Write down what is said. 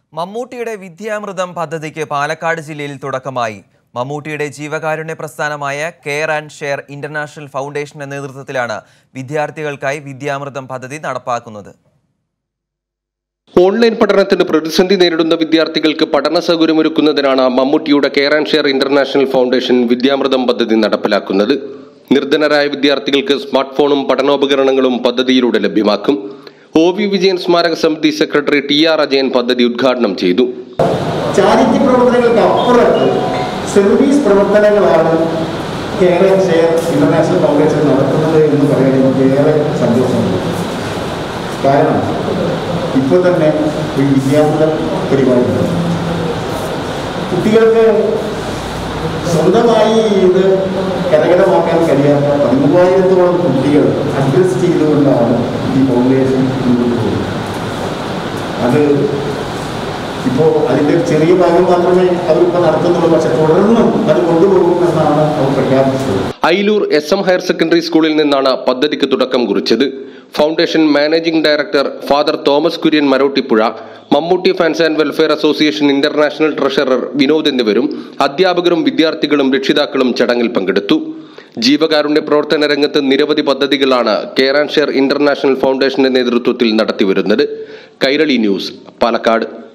മമ്മൂട്ടിയുടെ വിദ്യാമൃതം പദ്ധതിക്ക് പാലക്കാട് ജില്ലയിൽ തുടക്കമായി മമ്മൂട്ടിയുടെ ജീവകാരുണ്യ പ്രസ്ഥാനമായ കെയർ ആൻഡ് ഷെയർ ഇന്റർനാഷണൽ ഫൗണ്ടേഷന്റെ നേതൃത്വത്തിലാണ് വിദ്യാർത്ഥികൾക്കായി വിദ്യാമൃതം പദ്ധതി നടപ്പാക്കുന്നത് ഓൺലൈൻ പഠനത്തിന് പ്രതിസന്ധി നേരിടുന്ന വിദ്യാർത്ഥികൾക്ക് പഠന സൗകര്യമൊരുക്കുന്നതിനാണ് മമ്മൂട്ടിയുടെ care and share international foundation വിദ്യാമൃതം പദ്ധതി നടപ്പിലാക്കുന്നത് നിർധനരായ വിദ്യാർത്ഥികൾക്ക് സ്മാർട്ട് ഫോണും പഠനോപകരണങ്ങളും പദ്ധതിയിലൂടെ ലഭ്യമാക്കും ഒ വി വിജയൻ സ്മാരക സമിതി സെക്രട്ടറി ടി ആർ അജയൻ പദ്ധതി ഉദ്ഘാടനം ചെയ്തു ചാരിറ്റി പ്രവർത്തനങ്ങൾക്ക് അപ്പുറത്ത് സർവീസ് പ്രവർത്തനങ്ങളാണ് care and share international foundation നടത്തുന്നത് എന്ന് പറയാൻ എനിക്ക് ഏറെ സന്തോഷമുണ്ട് കാരണം ഇപ്പോൾ തന്നെ ഒരു വിദ്യാർത്ഥി പരിപാടിയുണ്ട് കുട്ടികൾക്ക് സ്വന്തമായി ഇത് കരകരമാക്കാൻ കഴിയാത്ത പതിമൂവായിരത്തോളം കുട്ടികൾ അഡ്രസ് ചെയ്തുകൊണ്ടാണ് ഈ ഫൗണ്ടേഷൻ മുന്നോട്ട് പോകുന്നത് അത് ഇപ്പോൾ അതിൻ്റെ ഒരു ചെറിയ ഭാഗം മാത്രമേ അവരിപ്പോൾ നടത്തുന്നുള്ളൂ പക്ഷെ തുടർന്നും അത് കൊണ്ടുപോകുമെന്നാണ് അവർ പ്രഖ്യാപിച്ചത് Ailoor S M higher secondary സ്കൂളിൽ നിന്നാണ് പദ്ധതിക്ക് തുടക്കം കുറിച്ചത് foundation managing director father Thomas Kurian Marottipuzha Mammootty fans and welfare association international treasurer Vinod എന്നിവരും അധ്യാപകരും വിദ്യാർത്ഥികളും രക്ഷിതാക്കളും ചടങ്ങിൽ പങ്കെടുത്തു ജീവകാരുണ്യ പ്രവർത്തന രംഗത്ത് നിരവധി പദ്ധതികളാണ് കെയർ ആൻഡ് ഷെയർ ഇന്റർനാഷണൽ ഫൗണ്ടേഷന്റെ നേതൃത്വത്തിൽ നടത്തിവരുന്നത് കൈരളി ന്യൂസ് പാലക്കാട്